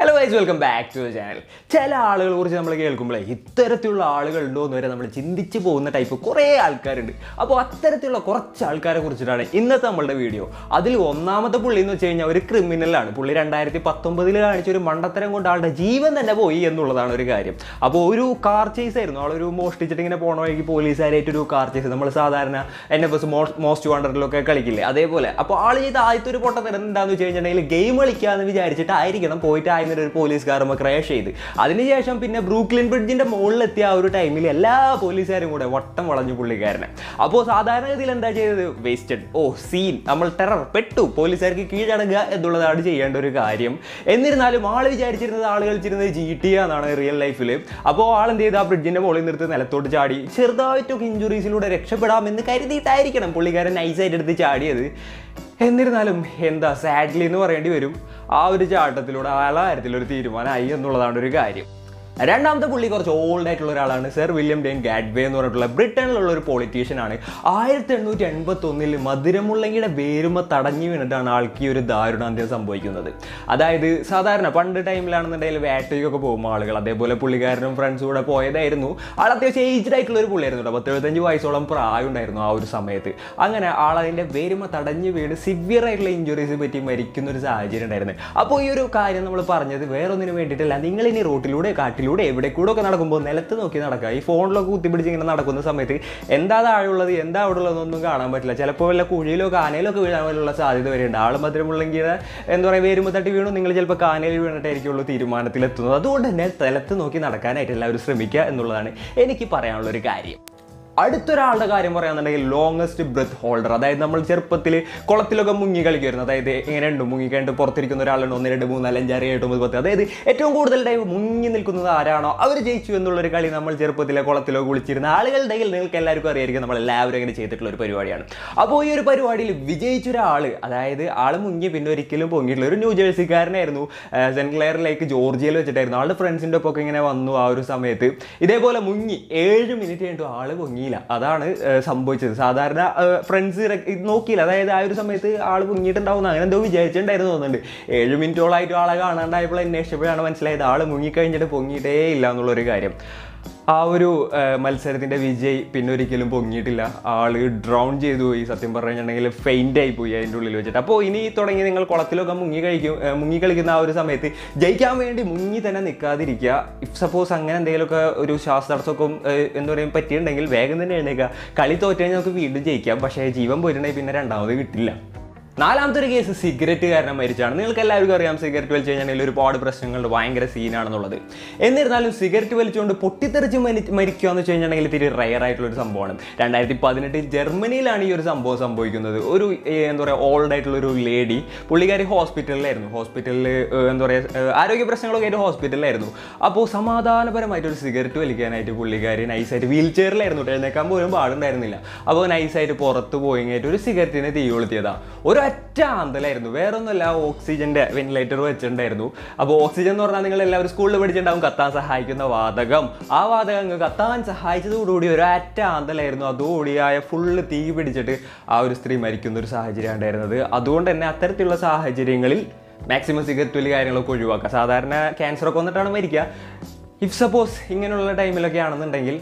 Hello guys welcome back to the channel ചില ആളുകളെ കുറിച്ച് നമ്മൾ കേൾക്കുമ്പോഴേ ഇത്തരത്തിലുള്ള ആളുകൾ ഉണ്ടോ എന്ന് വരെ നമ്മൾ ചിന്തിച്ച് പോകുന്ന ടൈപ്പ് കുറേ ആൾക്കാരുണ്ട് അപ്പോൾ അത്തരത്തിലുള്ള കുറച്ച് ആൾക്കാരെ കുറിച്ചിട്ടാണ് ഇന്നത്തെ നമ്മളുടെ വീഡിയോ അതിൽ ഒന്നാമത്തെ പുള്ളി എന്ന് വെച്ച് കഴിഞ്ഞാൽ ഒരു ക്രിമിനലാണ് പുള്ളി രണ്ടായിരത്തി പത്തൊമ്പതിൽ കാണിച്ച ഒരു മണ്ടത്തരം കൊണ്ട് ആളുടെ ജീവൻ തന്നെ പോയി എന്നുള്ളതാണ് ഒരു കാര്യം അപ്പോൾ ഒരു കാർ ചേസ് ആയിരുന്നു ആളൊരു മോഷ്ടിച്ചിട്ട് ഇങ്ങനെ പോണ വഴിക്ക് പോലീസുകാരായിട്ട് ഒരു കാർ ചേസ് നമ്മൾ സാധാരണ എൻ എഫ് എസ് മോസ്റ്റ് വാണ്ടറിലൊക്കെ കളിക്കില്ലേ അതേപോലെ അപ്പോൾ ആൾ ചെയ്ത ആദ്യത്തെ ഒരു പൊട്ടത്തരം എന്താണെന്ന് വെച്ച് കഴിഞ്ഞിട്ടുണ്ടെങ്കിൽ ഗെയിം കളിക്കാന്ന് വിചാരിച്ചിട്ട് ആയിരിക്കണം പോയിട്ട് ആയിരുന്ന ഒരു പോലീസുകാരുമ്പോൾ ക്രാഷ് ചെയ്ത് അതിനുശേഷം പിന്നെ ബ്രൂക്ലിൻ ബ്രിഡ്ജിന്റെ മുകളിലെത്തിയ ആ ഒരു ടൈമിൽ എല്ലാ പോലീസുകാരും കൂടെ വട്ടം വളഞ്ഞു പുള്ളിക്കാരനെ അപ്പോൾ സാധാരണഗതിയിൽ എന്താ ചെയ്തത് വേസ്റ്റഡ് ഓ സീൻ നമ്മൾ ടെറർ പെട്ടു പോലീസുകാർക്ക് കീഴടങ്ങുക എന്നുള്ളതാണ് ചെയ്യേണ്ട ഒരു കാര്യം എന്നിരുന്നാലും ആൾ വിചാരിച്ചിരുന്നത് ആൾ കളിച്ചിരുന്നത് ജി ടി എന്നാണ് റിയൽ ലൈഫിൽ അപ്പോൾ ആൾ എന്ത് ചെയ്ത് ആ ബ്രിഡ്ജിന്റെ മുകളിൽ നിർത്തി നിലത്തോട്ട് ചാടി ചെറുതായിട്ടൊക്കെ ഇഞ്ചുറീസിലൂടെ രക്ഷപ്പെടാമെന്ന് കരുതിയിട്ടായിരിക്കണം പുള്ളിക്കാരൻ നൈസായിട്ട് എടുത്ത് ചാടിയത് എന്നിരുന്നാലും എന്താ സാഡ്ലി എന്ന് പറയേണ്ടി വരും ആ ഒരു ചാട്ടത്തിലൂടെ ആ കാര്യത്തിലൊരു തീരുമാനമായി എന്നുള്ളതാണ് ഒരു കാര്യം രണ്ടാമത്തെ പുള്ളി കുറച്ച് ഓൾഡ് ആയിട്ടുള്ള ഒരാളാണ് സർ വില്യം ഡെയിൻ ഗാഡ്വേ എന്ന് പറഞ്ഞിട്ടുള്ള ബ്രിട്ടനിലുള്ള ഒരു പൊളിറ്റീഷ്യൻ ആണ് ആയിരത്തി എണ്ണൂറ്റി എൺപത്തി ഒന്നിൽ മധുരമുള്ളങ്കിയുടെ വേരുമ തടഞ്ഞു വീണിട്ടാണ് ആൾക്ക് ഈ ഒരു ദാരുണാന്ത്യം സംഭവിക്കുന്നത് അതായത് സാധാരണ പണ്ട് ടൈമിലാണെന്നുണ്ടെങ്കിൽ വേട്ടയ്ക്കൊക്കെ പോകും ആളുകൾ അതേപോലെ പുള്ളിക്കാരനും ഫ്രണ്ട്സും കൂടെ പോയതായിരുന്നു ആൾ അത്യാവശ്യം ഏജ്ഡ് ആയിട്ടുള്ള ഒരു പുള്ളിയായിരുന്നു കേട്ടോ പത്തെഴുപത്തഞ്ച് വയസ്സോളം പ്രായം ഉണ്ടായിരുന്നു ആ ഒരു സമയത്ത് അങ്ങനെ ആൾ അതിൻ്റെ വേരുമ തടഞ്ഞു വീണ് സിവിയർ ആയിട്ടുള്ള ഇഞ്ചുറീസ് പറ്റി മരിക്കുന്ന ഒരു സാഹചര്യം ഉണ്ടായിരുന്നു അപ്പോൾ ഈ ഒരു കാര്യം നമ്മൾ പറഞ്ഞത് വേറൊന്നിനും വേണ്ടിയിട്ടല്ല നിങ്ങൾ ഇനി റോട്ടിലൂടെ കാട്ടിലൂടെ എവിടെ കൂടെ ഒക്കെ നടക്കുമ്പോൾ നിലത്ത് നോക്കി നടക്കുക ഈ ഫോണിലൊക്കെ കുത്തിപ്പിടിച്ച് ഇങ്ങനെ നടക്കുന്ന സമയത്ത് എന്താ താഴെയുള്ളത് എന്താ അവിടെ ഉള്ളതെന്നൊന്നും കാണാൻ പറ്റില്ല ചിലപ്പോൾ വല്ല കുഴിയിലോ കാനയിലോ ഒക്കെ വീഴാൻ വല്ല സാധ്യത വരെയുണ്ട് ആൾ മധുരമുള്ളെങ്കിൽ എന്താ പറയുക വേരുമ്പോൾ തട്ടി വീണു നിങ്ങൾ ചിലപ്പോൾ കാനയിൽ വീണിട്ടായിരിക്കുള്ളൂ തീരുമാനത്തിലെത്തുന്നത് അതുകൊണ്ട് തന്നെ നിലത്ത് നോക്കി നടക്കാനായിട്ട് എല്ലാവരും ശ്രമിക്കുക എന്നുള്ളതാണ് എനിക്ക് പറയാനുള്ള ഒരു കാര്യം അടുത്തൊരാളുടെ കാര്യം പറയാന്നുണ്ടെങ്കിൽ ലോങ്ങസ്റ്റ് ബ്രെത്ത് ഹോൾഡർ അതായത് നമ്മൾ ചെറുപ്പത്തിൽ കുളത്തിലൊക്കെ മുങ്ങി കളിക്കുമായിരുന്നു അതായത് ഇങ്ങനെ ഉണ്ട് മുങ്ങി കഴിഞ്ഞിട്ട് പുറത്തിരിക്കുന്ന ഒരാളുണ്ട് ഒന്ന് രണ്ട് മൂന്ന് നാല് അഞ്ച് ആറ് ഏഴ് ഒമ്പത് പത്ത് അതായത് ഏറ്റവും കൂടുതൽ ടൈം മുങ്ങി നിൽക്കുന്നത് ആരാണോ അവർ ജയിച്ചു എന്നുള്ളൊരു കളി നമ്മൾ ചെറുപ്പത്തിലെ കുളത്തിലോ കുളിച്ചിരുന്ന ആളുകളുടെ കയ്യിൽ നിങ്ങൾക്ക് എല്ലാവർക്കും അറിയായിരിക്കും നമ്മൾ എല്ലാവരും അങ്ങനെ ചെയ്തിട്ടുള്ള ഒരു പരിപാടിയാണ് അപ്പോൾ ഈ ഒരു പരിപാടിയിൽ വിജയിച്ച ഒരാൾ അതായത് ആൾ മുങ്ങി പിന്നെ ഒരിക്കലും പൊങ്ങിയിട്ടുള്ള ഒരു ന്യൂ ജേഴ്സിക്കാരനായിരുന്നു സെൻറ്റ് ക്ലെയർ ലേക്ക് ജോർജിയയിൽ വെച്ചിട്ടായിരുന്നു ആളുടെ ഫ്രണ്ട്സിൻ്റെ ഒപ്പം ഒക്കെ ഇങ്ങനെ വന്നു ആ ഒരു സമയത്ത് ഇതേപോലെ മുങ്ങി ഏഴ് മിനിറ്റ് കഴിഞ്ഞിട്ട് ആൾ പൊങ്ങിയില്ല അതാണ് ഏഹ്, സംഭവിച്ചത് സാധാരണ ഫ്രണ്ട്സ് നോക്കിയില്ല അതായത് ആ ഒരു സമയത്ത് ആൾ മുങ്ങിയിട്ടുണ്ടാവും അങ്ങനെ എന്തോ വിചാരിച്ചിട്ടുണ്ടായിരുന്നു തോന്നുന്നുണ്ട് ഏഴ് മിനിറ്റോളായിട്ട് ആളെ കാണാണ്ടായപ്പോൾ അന്വേഷിച്ചപ്പോഴാണ് മനസ്സിലായത് ആൾ മുങ്ങിക്കഴിഞ്ഞിട്ട് പൊങ്ങിയിട്ടേ ഇല്ല എന്നുള്ളൊരു കാര്യം ആ ഒരു ഏഹ്, മത്സരത്തിന്റെ വിജയ് പിന്നെ ഒരിക്കലും പൊങ്ങിയിട്ടില്ല ആള് ഡ്രൗൺ ചെയ്തു പോയി സത്യം പറഞ്ഞിട്ടുണ്ടെങ്കിൽ ഫെയിൻ്റ് ആയി പോയി അതിൻ്റെ ഉള്ളിൽ വെച്ചിട്ട് അപ്പോൾ ഇനി തുടങ്ങി നിങ്ങൾ കുളത്തിലൊക്കെ മുങ്ങി കഴിക്കും ഏഹ്, മുങ്ങി കളിക്കുന്ന ആ ഒരു സമയത്ത് ജയിക്കാൻ വേണ്ടി മുങ്ങി തന്നെ നിൽക്കാതിരിക്കുക ഇഫ് സപ്പോസ് അങ്ങനെ എന്തെങ്കിലുമൊക്കെ ഒരു ശ്വാസതടസ്സമൊക്കെ ഏഹ്, എന്താ പറയുക പറ്റിയിട്ടുണ്ടെങ്കിൽ വേഗം തന്നെ എഴുന്നേക്കുക കളി തോറ്റു കഴിഞ്ഞാൽ നമുക്ക് വീണ്ടും ജയിക്കാം പക്ഷേ ജീവൻ പോയിട്ടുണ്ടെങ്കിൽ പിന്നെ രണ്ടാമത് കിട്ടില്ല നാലാമത്തെ ഒരു കേസ് സിഗരറ്റ് കാരണം മരിച്ചാണ് നിങ്ങൾക്ക് എല്ലാവർക്കും അറിയാം സിഗരറ്റ് വലിച്ചു കഴിഞ്ഞാൽ ഒരുപാട് പ്രശ്നങ്ങളുണ്ട് ഭയങ്കര സീനാണെന്നുള്ളത് എന്നിരുന്നാലും സിഗരറ്റ് വലിച്ചുകൊണ്ട് പൊട്ടിത്തെറിച്ച് മരി മരിക്കുക എന്ന് വെച്ച് കഴിഞ്ഞിട്ടുണ്ടെങ്കിൽ ഇത്തിരി റയർ ആയിട്ടുള്ള ഒരു സംഭവമാണ് രണ്ടായിരത്തി പതിനെട്ടിൽ ജർമ്മനിയിലാണ് ഈ ഒരു സംഭവം സംഭവിക്കുന്നത് ഒരു ഏഹ്, എന്താ പറയുക ഓൾഡ് ആയിട്ടുള്ള ഒരു ലേഡി പുള്ളിക്കാരി ഹോസ്പിറ്റലിലായിരുന്നു ഹോസ്പിറ്റലിൽ എന്താ പറയുക ഏഹ്, ആരോഗ്യ പ്രശ്നങ്ങളൊക്കെ ആയിട്ട് ഹോസ്പിറ്റലിലായിരുന്നു അപ്പോൾ സമാധാനപരമായിട്ട് ഒരു സിഗരറ്റ് വലിക്കാനായിട്ട് പുള്ളിക്കാരി നൈസായിട്ട് വീൽ ചെയറിലായിരുന്നു കേട്ടോ. എഴുന്നേക്കാൻ പോലും പാടുണ്ടായിരുന്നില്ല അപ്പോൾ നൈസായിട്ട് പുറത്ത് പോയി കഴിഞ്ഞിട്ട് ഒരു സിഗരറ്റിനെ തീ കൊളുത്തിയതാണ് ഒരൊറ്റ ആന്തലായിരുന്നു വേറെ ഒന്നുമല്ല ഓക്സിജന്റെ വെന്റിലേറ്റർ വെച്ചിട്ടുണ്ടായിരുന്നു അപ്പോൾ ഓക്സിജൻ എന്ന് പറഞ്ഞാൽ നിങ്ങൾ എല്ലാവരും സ്കൂളിൽ പഠിച്ചിട്ടുണ്ടാവും കത്താൻ സഹായിക്കുന്ന വാതകം ആ വാതകം അങ്ങ് കത്താൻ സഹായിച്ചതോടുകൂടി ഒരൊറ്റ ആന്തലായിരുന്നു അതോടുകൂടിയായ ഫുള്ള് തീ പിടിച്ചിട്ട് ആ ഒരു സ്ത്രീ മരിക്കുന്ന ഒരു സാഹചര്യം ഉണ്ടായിരുന്നത് അതുകൊണ്ട് തന്നെ അത്തരത്തിലുള്ള സാഹചര്യങ്ങളിൽ മാക്സിമം സിഗരറ്റ് വലിയ കാര്യങ്ങളൊക്കെ ഒഴിവാക്കുക സാധാരണ ക്യാൻസർ ഒക്കെ വന്നിട്ടാണ് മരിക്കുക ഇഫ് സപ്പോസ് ഇങ്ങനെയുള്ള ടൈമിലൊക്കെ ആണെന്നുണ്ടെങ്കിൽ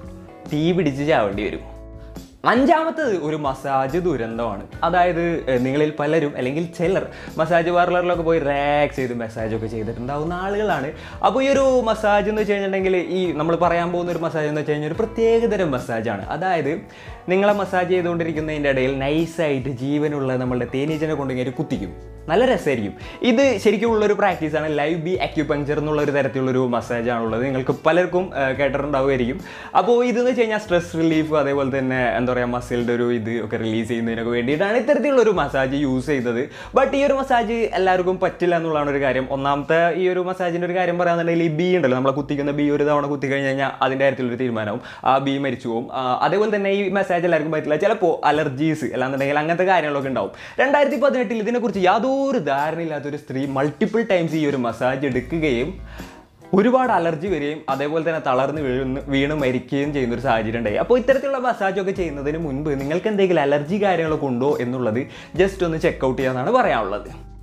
തീ പിടിച്ച് ചാവേണ്ടി വരും അഞ്ചാമത്തത് ഒരു മസാജ് ദുരന്തമാണ് അതായത് ഏഹ്, നിങ്ങളിൽ പലരും അല്ലെങ്കിൽ ചിലർ മസാജ് പാർലറിലൊക്കെ പോയി റിലാക്സ് ചെയ്ത് മസാജ് ഒക്കെ ചെയ്തിട്ടുണ്ടാവുന്ന ആളുകളാണ് അപ്പോൾ ഈ ഒരു മസാജ് എന്ന് വെച്ച് കഴിഞ്ഞിട്ടുണ്ടെങ്കിൽ ഈ നമ്മൾ പറയാൻ പോകുന്ന ഒരു മസാജ് എന്ന് വെച്ച് കഴിഞ്ഞാൽ ഒരു പ്രത്യേകതരം മസാജാണ് അതായത് നിങ്ങളെ മസാജ് ചെയ്തുകൊണ്ടിരിക്കുന്നതിൻ്റെ ഇടയിൽ നൈസായിട്ട് ജീവനുള്ള നമ്മളുടെ തേനീച്ചനെ കൊണ്ടിങ്ങനെ കുത്തിക്കും നല്ല രസമായിരിക്കും ഇത് ശരിക്കും ഉള്ളൊരു പ്രാക്ടീസാണ് ലൈവ് ബി അക്യുപങ്ചർ എന്നുള്ള ഒരു തരത്തിലുള്ളൊരു മസാജ് ആണുള്ളത് നിങ്ങൾക്ക് പലർക്കും ആ, കേട്ടിട്ടുണ്ടാവുമായിരിക്കും അപ്പോൾ ഇതെന്ന് വെച്ച് കഴിഞ്ഞാൽ സ്ട്രെസ് റിലീഫ് അതേപോലെ തന്നെ എന്താ പറയുക മസിലിൻ്റെ ഒരു ഇത് ഒക്കെ റിലീസ് ചെയ്യുന്നതിനൊക്കെ വേണ്ടിയിട്ടാണ് ഇത്തരത്തിലുള്ളൊരു മസാജ് യൂസ് ചെയ്തത് ബട്ട് ഈ ഒരു മസാജ് എല്ലാവർക്കും പറ്റില്ല എന്നുള്ളതാണ് ഒരു കാര്യം ഒന്നാമത്തെ ഈ ഒരു മസാജിൻ്റെ ഒരു കാര്യം പറയാന്നുണ്ടെങ്കിൽ ഈ ബി ഉണ്ടല്ലോ നമ്മളെ കുത്തിക്കുന്ന ബി ഒരു തവണ കുത്തി കഴിഞ്ഞ് കഴിഞ്ഞാൽ അതിൻ്റെ കാര്യത്തിലൊരു തീരുമാനവും ആ ബി മരിച്ചു പോകും ആ, അതേപോലെ തന്നെ ഈ മസാജ് എല്ലാവർക്കും പറ്റില്ല ചിലപ്പോൾ അലർജീസ് അല്ലാന്നുണ്ടെങ്കിൽ അങ്ങനത്തെ കാര്യങ്ങളൊക്കെ ഉണ്ടാവും രണ്ടായിരത്തി പതിനെട്ടിൽ ഇതിനെക്കുറിച്ച് യാതൊരു ധാരണയില്ലാത്തൊരു സ്ത്രീ മൾട്ടിപ്പിൾ ടൈംസ് ഈ ഒരു മസാജ് എടുക്കുകയും ഒരുപാട് അലർജി വരികയും അതേപോലെ തന്നെ തളർന്ന് വീണ് വീണ് മരിക്കുകയും ചെയ്യുന്ന ഒരു സാഹചര്യം ഉണ്ടായി അപ്പോൾ ഇത്തരത്തിലുള്ള മസാജ് ഒക്കെ ചെയ്യുന്നതിന് മുൻപ് നിങ്ങൾക്ക് എന്തെങ്കിലും അലർജി കാര്യങ്ങളൊക്കെ ഉണ്ടോ എന്നുള്ളത് ജസ്റ്റ് ഒന്ന് ചെക്കൗട്ട് ചെയ്യാന്നാണ് പറയാനുള്ളത്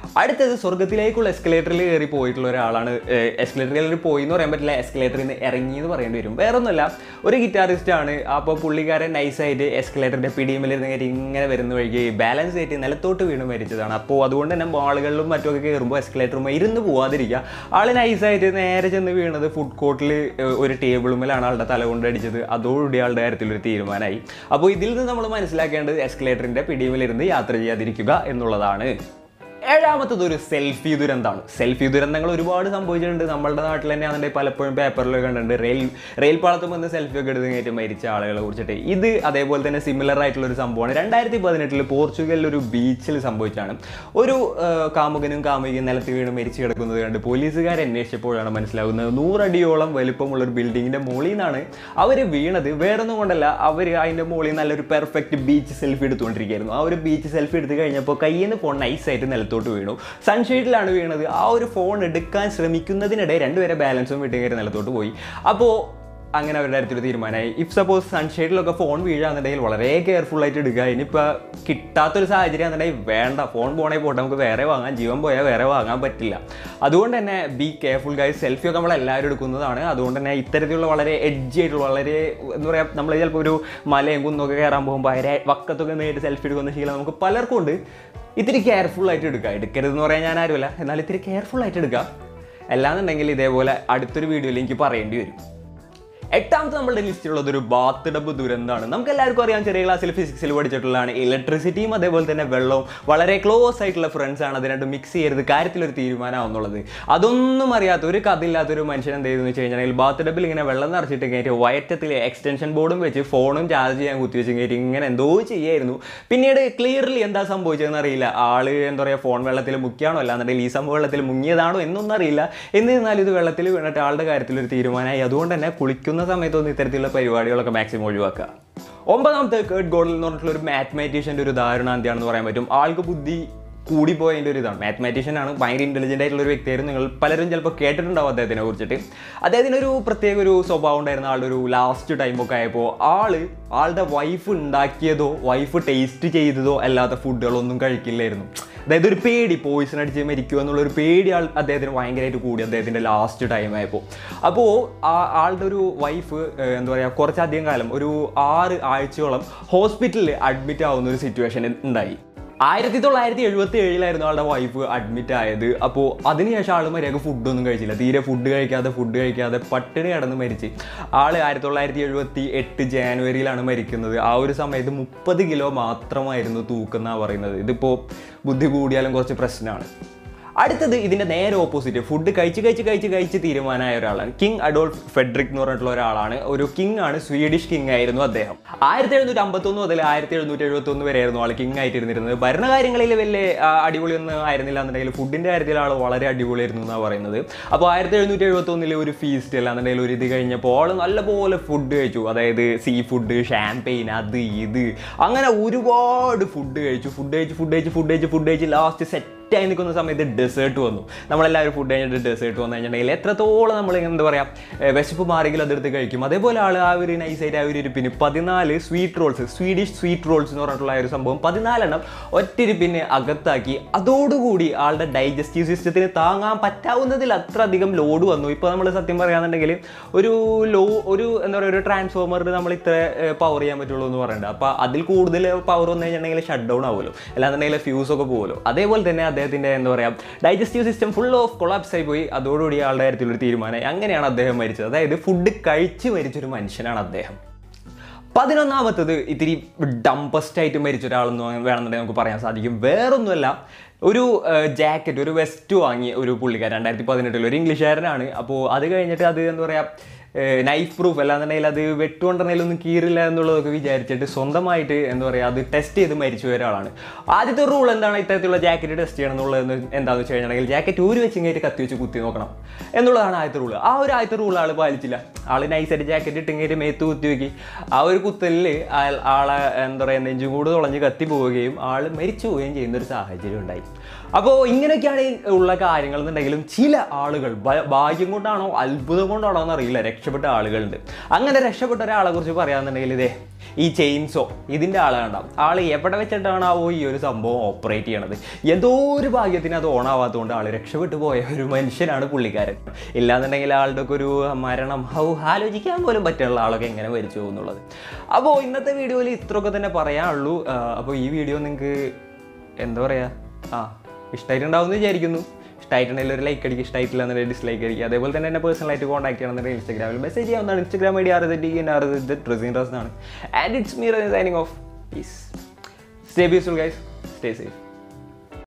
അടുത്തത് സ്വർഗത്തിലേക്കുള്ള എസ്കലേറ്ററിൽ കയറി പോയിട്ടുള്ള ഒരാളാണ് എസ്കലേറ്ററിൽ കയറി പോയി എന്ന് പറയാൻ പറ്റില്ല എസ്കലേറ്ററിൽ നിന്ന് ഇറങ്ങി എന്ന് പറയേണ്ടി വരും വേറെ ഒന്നുമല്ല ഒരു ഗിറ്റാറിസ്റ്റ് ആണ് അപ്പോൾ പുള്ളിക്കാരൻ നൈസായിട്ട് എസ്കലേറ്ററിൻ്റെ പിടിയുമിലിരുന്ന് കയറി ഇങ്ങനെ വരുന്ന വഴിക്ക് ബാലൻസ് ആയിട്ട് നിലത്തോട്ട് വീണ് മരിച്ചതാണ് അപ്പോൾ അതുകൊണ്ട് തന്നെ മാളുകളിലും മറ്റുമൊക്കെ കയറുമ്പോൾ എസ്കലേറ്ററുമായി ഇരുന്ന് പോവാതിരിക്കുക ആൾ നൈസായിട്ട് നേരെ ചെന്ന് വീണത് ഫുഡ് കോർട്ടിൽ ഒരു ടേബിളുമേലാണ് ആളുടെ തല കൊണ്ട് അടിച്ചത് അതോടുകൂടി ആളുടെ കാര്യത്തിൽ ഒരു തീരുമാനമായി അപ്പോൾ ഇതിൽ നിന്ന് നമ്മൾ മനസ്സിലാക്കേണ്ടത് എസ്കലേറ്ററിൻ്റെ പിടിയുമിലിരുന്ന് യാത്ര ചെയ്യാതിരിക്കുക എന്നുള്ളതാണ് ഏഴാമത്തത് ഒരു സെൽഫി ദുരന്തമാണ് സെൽഫി ദുരന്തങ്ങൾ ഒരുപാട് സംഭവിച്ചിട്ടുണ്ട് നമ്മളുടെ നാട്ടിൽ തന്നെ അതിൻ്റെ പലപ്പോഴും പേപ്പറിലൊക്കെ കണ്ടിട്ടുണ്ട് റെയിൽ റെയിൽ പാളത്ത് വന്ന് സെൽഫി ഒക്കെ എടുത്ത് കയറ്റി മരിച്ച ആളുകളെ കുറിച്ചിട്ട് ഇത് അതേപോലെ തന്നെ സിമിലർ ആയിട്ടുള്ള ഒരു സംഭവമാണ് രണ്ടായിരത്തി പതിനെട്ടിൽ പോർച്ചുഗലിൽ ഒരു ബീച്ചിൽ സംഭവിച്ചാണ് ഒരു ആ, കാമുകനും കാമുകയും നിലത്ത് വീണ് മരിച്ചു കിടക്കുന്നത് കണ്ട് പോലീസുകാർ അന്വേഷിച്ചപ്പോഴാണ് മനസ്സിലാകുന്നത് നൂറടിയോളം വലിപ്പമുള്ള ഒരു ബിൽഡിങ്ങിൻ്റെ മുകളിൽ നിന്നാണ് അവർ വീണത് വേറൊന്നും കൊണ്ടല്ല അവർ അതിൻ്റെ മുകളിൽ നല്ലൊരു പെർഫെക്റ്റ് ബീച്ച് സെൽഫി എടുത്തുകൊണ്ടിരിക്കുകയായിരുന്നു ആ ഒരു ബീച്ച് സെൽഫി എടുത്ത് കഴിഞ്ഞപ്പോൾ കയ്യിൽ നിന്ന് ഫോൺ നൈസായിട്ട് നിലത്തോട്ട് വീണു സൺഷെയ്ഡിലാണ് വീണത് ആ ഒരു ഫോൺ എടുക്കാൻ ശ്രമിക്കുന്നതിനിടെ രണ്ടുപേരെ ബാലൻസും വിട്ട് കയറി നിലത്തോട്ട് പോയി അപ്പോൾ അങ്ങനെ അവരുടെ അടുത്തൊരു തീരുമാനമായി ഇഫ് സപ്പോസ് സൺഷെയ്ഡിലൊക്കെ ഫോൺ വീഴാന്നുണ്ടെങ്കിൽ വളരെ കെയർഫുൾ ആയിട്ട് എടുക്കുക ഇനിയിപ്പോൾ കിട്ടാത്തൊരു സാഹചര്യം എന്നുണ്ടെങ്കിൽ വേണ്ട ഫോൺ പോണേ പോട്ടെ നമുക്ക് വേറെ വാങ്ങാം ജീവൻ പോയാൽ വേറെ വാങ്ങാൻ പറ്റില്ല അതുകൊണ്ട് തന്നെ ബി കെയർഫുൾ ഗായ് സെൽഫി ഒക്കെ നമ്മൾ എല്ലാവരും എടുക്കുന്നതാണ് അതുകൊണ്ട് തന്നെ ഇത്തരത്തിലുള്ള വളരെ എഡ്ജി ആയിട്ടുള്ള വളരെ എന്താ പറയുക നമ്മൾ ചിലപ്പോൾ ഒരു മലയും കുന്നൊക്കെ കയറാൻ പോകുമ്പോൾ അതിൻ്റെ വക്കത്തൊക്കെ നേരിട്ട് സെൽഫി എടുക്കുന്ന ശീലം നമുക്ക് പലർക്കും ഉണ്ട് ഇത്തിരി കെയർഫുൾ ആയിട്ട് എടുക്കുക എടുക്കരുതെന്ന് പറയാൻ ഞാൻ ആരുമല്ല എന്നാൽ ഇത്തിരി കെയർഫുൾ ആയിട്ട് എടുക്കുക അല്ലാന്നുണ്ടെങ്കിൽ ഇതേപോലെ അടുത്തൊരു വീഡിയോയിൽ എനിക്ക് പറയേണ്ടി വരും എട്ടാമത്തെ നമ്മുടെ ലിസ്റ്റിലുള്ളത് ഒരു ബാത്ത് ഡബ് ദുരന്തമാണ് നമുക്ക് എല്ലാവർക്കും അറിയാം ചെറിയ ക്ലാസ്സിൽ ഫിസിക്സിൽ പഠിച്ചിട്ടുള്ളതാണ് ഇലക്ട്രിസിറ്റിയും അതേപോലെ തന്നെ വെള്ളവും വളരെ ക്ലോസ് ആയിട്ടുള്ള ഫ്രണ്ട്സ് ആണ് അത് രണ്ടും മിക്സ് ചെയ്യരുത് കാര്യത്തിലൊരു തീരുമാനമാണെന്നുള്ളത് അതൊന്നും അറിയാത്ത ഒരു കഥയില്ലാത്തൊരു മനുഷ്യൻ എന്ത് ചെയ്തെന്ന് വെച്ച് കഴിഞ്ഞാൽ ബാത്ത് ഡബിൽ ഇങ്ങനെ വെള്ളം നിറച്ചിട്ട് കയറ്റി വയറ്റത്തിൽ എക്സ്റ്റൻഷൻ ബോർഡും വെച്ച് ഫോണും ചാർജ് ചെയ്യാൻ കുത്തിവെച്ച് കയറ്റി ഇങ്ങനെ എന്തോ ചെയ്യായിരുന്നു പിന്നീട് ക്ലിയർലി എന്താ സംഭവിച്ചതെന്ന് അറിയില്ല ആള് എന്താ പറയുക ഫോൺ വെള്ളത്തിൽ മുക്കിയാണോ അല്ലാന്നുണ്ടെങ്കിൽ ഈ സംഭവം വെള്ളത്തിൽ മുങ്ങിയതാണോ എന്നൊന്നും അറിയില്ല എന്നിരുന്നാലും ഇത് വെള്ളത്തിൽ വീണിട്ട് ആളുടെ കാര്യത്തിൽ ഒരു തീരുമാനമായി അതുകൊണ്ട് തന്നെ കുളിക്കുന്ന സമയത്തൊന്നും ഇത്തരത്തിലുള്ള പരിപാടികളൊക്കെ മാക്സിമം ഒഴിവാക്കുക ഒമ്പതാമത്തെ കേർഡ് ഗോഡൽ എന്ന് പറഞ്ഞിട്ടുള്ള ഒരു മാത്മാറ്റീഷ്യൻ്റെ ഒരു ദാരുണാന്തിയാണെന്ന് പറയാൻ പറ്റും ആൾക്ക് ബുദ്ധി കൂടിപ്പോയതിൻ്റെ ഒരു ഇതാണ് മാത്മാറ്റീഷ്യൻ ആണ് ഭയങ്കര ഇൻ്റലിജൻ്റ് ആയിട്ടുള്ള ഒരു വ്യക്തിയായിരുന്നു നിങ്ങൾ പലരും ചിലപ്പോൾ കേട്ടിട്ടുണ്ടാവും അദ്ദേഹത്തിനെ കുറിച്ചിട്ട് അദ്ദേഹത്തിന് ഒരു പ്രത്യേക ഒരു സ്വഭാവം ഉണ്ടായിരുന്ന ആളുടെ ഒരു ലാസ്റ്റ് ടൈമൊക്കെ ആയപ്പോൾ ആള് ആളുടെ വൈഫ് ഉണ്ടാക്കിയതോ വൈഫ് ടേസ്റ്റ് ചെയ്തതോ അല്ലാത്ത ഫുഡുകളൊന്നും കഴിക്കില്ലായിരുന്നു അതായത് ഒരു പേടി പോയിസൺ അടിച്ച് മരിക്കുക എന്നുള്ള ഒരു പേടി ആൾ അദ്ദേഹത്തിന് ഭയങ്കരമായിട്ട് കൂടി അദ്ദേഹത്തിൻ്റെ ലാസ്റ്റ് ടൈം ആയപ്പോൾ അപ്പോൾ ആ ആളുടെ ഒരു വൈഫ് എന്താ പറയുക കുറച്ചധികം കാലം ഒരു ആറ് ആഴ്ചയോളം ഹോസ്പിറ്റലിൽ അഡ്മിറ്റ് ആവുന്ന ഒരു സിറ്റുവേഷൻ ഉണ്ടായി ആയിരത്തി തൊള്ളായിരത്തി എഴുപത്തി ഏഴിലായിരുന്നു ആളുടെ വൈഫ് അഡ്മിറ്റ് ആയത് അപ്പോൾ അതിനുശേഷം ആൾ മര്യാദക്ക് ഫുഡൊന്നും കഴിച്ചില്ല തീരെ ഫുഡ് കഴിക്കാതെ ഫുഡ് കഴിക്കാതെ പട്ടിണി കിടന്ന് മരിച്ച് ആൾ ആയിരത്തി തൊള്ളായിരത്തി എഴുപത്തി എട്ട് ജാനുവരിയിലാണ് മരിക്കുന്നത് ആ ഒരു സമയത്ത് മുപ്പത് കിലോ മാത്രമായിരുന്നു തൂക്കെന്നാണ് പറയുന്നത് ഇതിപ്പോൾ ബുദ്ധി കൂടിയാലും കുറച്ച് പ്രശ്നമാണ് അടുത്തത് ഇതിന്റെ നേരെ ഓപ്പോസിറ്റ് ഫുഡ് കഴിച്ച് കഴിച്ച് കഴിച്ച് കഴിച്ച് തീരുമാനമായ ഒരാളാണ് കിങ് അഡോൾഫ് ഫെഡറിക് എന്ന് പറഞ്ഞിട്ടുള്ള ഒരാളാണ് ഒരു കിങ് ആണ് സ്വീഡിഷ് കിങ് ആയിരുന്നു അദ്ദേഹം ആയിരത്തി എഴുന്നൂറ്റി അമ്പത്തൊന്ന് മുതൽ ആയിരത്തി എഴുന്നൂറ്റി എഴുപത്തി ഒന്ന് വരെയായിരുന്നു ആൾ കിങ് ആയിട്ടിരുന്നിരുന്നത് ഭരണകാര്യങ്ങളിൽ വലിയ ആ, അടിപൊളിയൊന്നും ആയിരുന്നില്ല എന്നുണ്ടെങ്കിൽ ഫുഡിന്റെ കാര്യത്തിൽ ആൾ വളരെ അടിപൊളിയായിരുന്നു എന്നാണ് പറയുന്നത് അപ്പോൾ ആയിരത്തി എഴുന്നൂറ്റി എഴുപത്തി ഒന്നിലെ ഒരു ഫീസ്റ്റ് അല്ലാന്നുണ്ടെങ്കിൽ ഒരു ഇത് കഴിഞ്ഞപ്പോൾ ആൾ നല്ലപോലെ ഫുഡ് കഴിച്ചു അതായത് സീ ഫുഡ് ഷാമ്പെയിൻ അത് ഇത് അങ്ങനെ ഒരുപാട് ഫുഡ് കഴിച്ചു ഫുഡ് കഴിച്ച് ഫുഡ് കഴിച്ച് ഫുഡ് കഴിച്ച് ഫുഡ് കഴിച്ച് ലാസ്റ്റ് സെറ്റ് ആയി നിൽക്കുന്ന സമയത്ത് ഡെസേർട്ട് വന്നു നമ്മളെല്ലാവരും ഫുഡ് കഴിഞ്ഞിട്ട് ഡെസേർട്ട് വന്നു കഴിഞ്ഞിട്ടുണ്ടെങ്കിൽ എത്രത്തോളം നമ്മൾ എന്താ പറയുക വിശപ്പ് മാറിയെങ്കിൽ അതെടുത്ത് കഴിക്കും അതേപോലെ ആൾ ആ ഒരു നൈസായിട്ട് ആ ഒരു ഇരിപ്പിന് പതിനാല് sweet rolls Swedish sweet rolls എന്ന് പറഞ്ഞിട്ടുള്ള ആ ഒരു സംഭവം പതിനാലെണ്ണം ഒറ്റിരിപ്പിന് അകത്താക്കി അതോടുകൂടി ആളുടെ ഡൈജസ്റ്റീവ് സിസ്റ്റത്തിന് താങ്ങാൻ പറ്റാവുന്നതിൽ അത്ര അധികം ലോഡ് വന്നു ഇപ്പോൾ നമ്മൾ സത്യം പറയുകയാണെന്നുണ്ടെങ്കിൽ ഒരു ലോ ഒരു എന്താ പറയുക ഒരു ട്രാൻസ്ഫോമറിന് നമ്മൾ ഇത്ര പവർ ചെയ്യാൻ പറ്റുള്ളൂ എന്ന് പറയുന്നുണ്ട് അപ്പോൾ അതിൽ കൂടുതൽ പവർ വന്നു കഴിഞ്ഞിട്ടുണ്ടെങ്കിൽ ഷട്ട് ഡൗൺ ആവുമല്ലോ അല്ലാന്നുണ്ടെങ്കിൽ ഫ്യൂസ് ഒക്കെ പോകുമല്ലോ അതേപോലെ തന്നെ അദ്ദേഹത്തിൻ്റെ എന്താ പറയുക digestive system full of collapse ആയി പോയി അതോടുകൂടി ആളുടെ കാര്യത്തിലൊരു തീരുമാനമായി അങ്ങനെയാണ് അദ്ദേഹം മരിച്ചത് അതായത് ഫുഡ് കഴിച്ച് മരിച്ചൊരു മനുഷ്യനാണ് അദ്ദേഹം പതിനൊന്നാമത്തത് ഇത്തിരി ഡംപസ്റ്റ് ആയിട്ട് മരിച്ച ഒരാളെന്ന് വേണമെന്നുണ്ടെങ്കിൽ നമുക്ക് പറയാൻ സാധിക്കും വേറൊന്നുമല്ല ഒരു ജാക്കറ്റ് ഒരു വെസ്റ്റ് വാങ്ങി ഒരു പുള്ളിക്കാരൻ രണ്ടായിരത്തി പതിനെട്ടിൽ ഒരു ഇംഗ്ലീഷുകാരനാണ് അപ്പോൾ അത് കഴിഞ്ഞിട്ട് അത് എന്താ പറയുക നൈഫ് പ്രൂഫ് അല്ലാന്നുണ്ടെങ്കിൽ അത് വെട്ടുകൊണ്ടെങ്കിൽ ഒന്നും കീറില്ല എന്നുള്ളതൊക്കെ വിചാരിച്ചിട്ട് സ്വന്തമായിട്ട് എന്താ പറയുക അത് ടെസ്റ്റ് ചെയ്ത് മരിച്ചു പോയ ഒരാളാണ് ആദ്യത്തെ റൂൾ എന്താണ് ഇത്തരത്തിലുള്ള ജാക്കറ്റ് ടെസ്റ്റ് ചെയ്യണം എന്നുള്ളത് എന്താണെന്ന് വെച്ച് കഴിഞ്ഞാൽ ജാക്കറ്റ് ഊരി വെച്ച് ഇങ്ങേറ്റ് കത്തി വെച്ച് കുത്തി നോക്കണം എന്നുള്ളതാണ് ആദ്യത്തെ റൂൾ ആ ഒരു ആദ്യത്തെ റൂൾ ആൾ പാലിച്ചില്ല ആൾ നൈസായിട്ട് ജാക്കറ്റ് ഇട്ട് ഇങ്ങേറ്റ് മേത്ത് കുത്തി വെക്കി ആ ഒരു കുത്തലിൽ ആളെ എന്താ പറയുക നെഞ്ചും കൂട് തുളഞ്ഞ് കത്തി പോവുകയും ആൾ മരിച്ചു പോവുകയും ചെയ്യുന്ന ഒരു സാഹചര്യം ഉണ്ടായി അപ്പോൾ ഇങ്ങനെയൊക്കെയാണ് ഈ ഉള്ള കാര്യങ്ങൾ എന്നുണ്ടെങ്കിലും ചില ആളുകൾ ഭ- ഭാഗ്യം കൊണ്ടാണോ അത്ഭുതം കൊണ്ടാണോ എന്നറിയില്ല രക്ഷപ്പെട്ട ആളുകളുണ്ട് അങ്ങനെ രക്ഷപ്പെട്ട ഒരാളെ കുറിച്ച് പറയാന്നുണ്ടെങ്കിൽ ഇതേ ഈ ചെയിൻസോ ഇതിൻ്റെ ആളെ കണ്ടാം ആൾ എവിടെ വെച്ചിട്ടാണാവോ ഈ ഒരു സംഭവം ഓപ്പറേറ്റ് ചെയ്യണത് എന്തോ ഒരു ഭാഗ്യത്തിന് അത് ഓണാവാത്തതുകൊണ്ട് ആൾ രക്ഷപ്പെട്ടു പോയ ഒരു മനുഷ്യനാണ് പുള്ളിക്കാരൻ ഇല്ലാന്നുണ്ടെങ്കിൽ ആളുടെ ഒക്കെ ഒരു മരണം ഹൗ ആലോചിക്കാൻ പോലും പറ്റുള്ള ആളൊക്കെ എങ്ങനെ മരിച്ചു പോകുന്നുള്ളത് അപ്പോൾ ഇന്നത്തെ വീഡിയോയിൽ ഇത്രയൊക്കെ തന്നെ പറയാനുള്ളൂ അപ്പോൾ ഈ വീഡിയോ നിങ്ങൾക്ക് എന്താ പറയുക ആ ഇഷ്ടമായിട്ടുണ്ടാവുമെന്ന് വിചാരിക്കുന്നു ഇഷ്ടമായിട്ടുണ്ടെങ്കിൽ ഒരു ലൈക്ക് അടിക്കുക ഇഷ്ടമായിട്ടില്ല എന്നുണ്ടെങ്കിൽ ഡിസ്ലൈക്ക് അടിക്കുക അതേപോലെ തന്നെ എന്നെ പേഴ്സണലായിട്ട് കോൺടാക്ട് ചെയ്യണമെന്നുണ്ടെങ്കിൽ ഇൻസ്റ്റാഗ്രാമിൽ മെസ്സേജ് ചെയ്യാവുന്നതാണ് Instagram I D R D N R dressing dress ആണ് and it's me signing off peace stay peaceful guys stay safe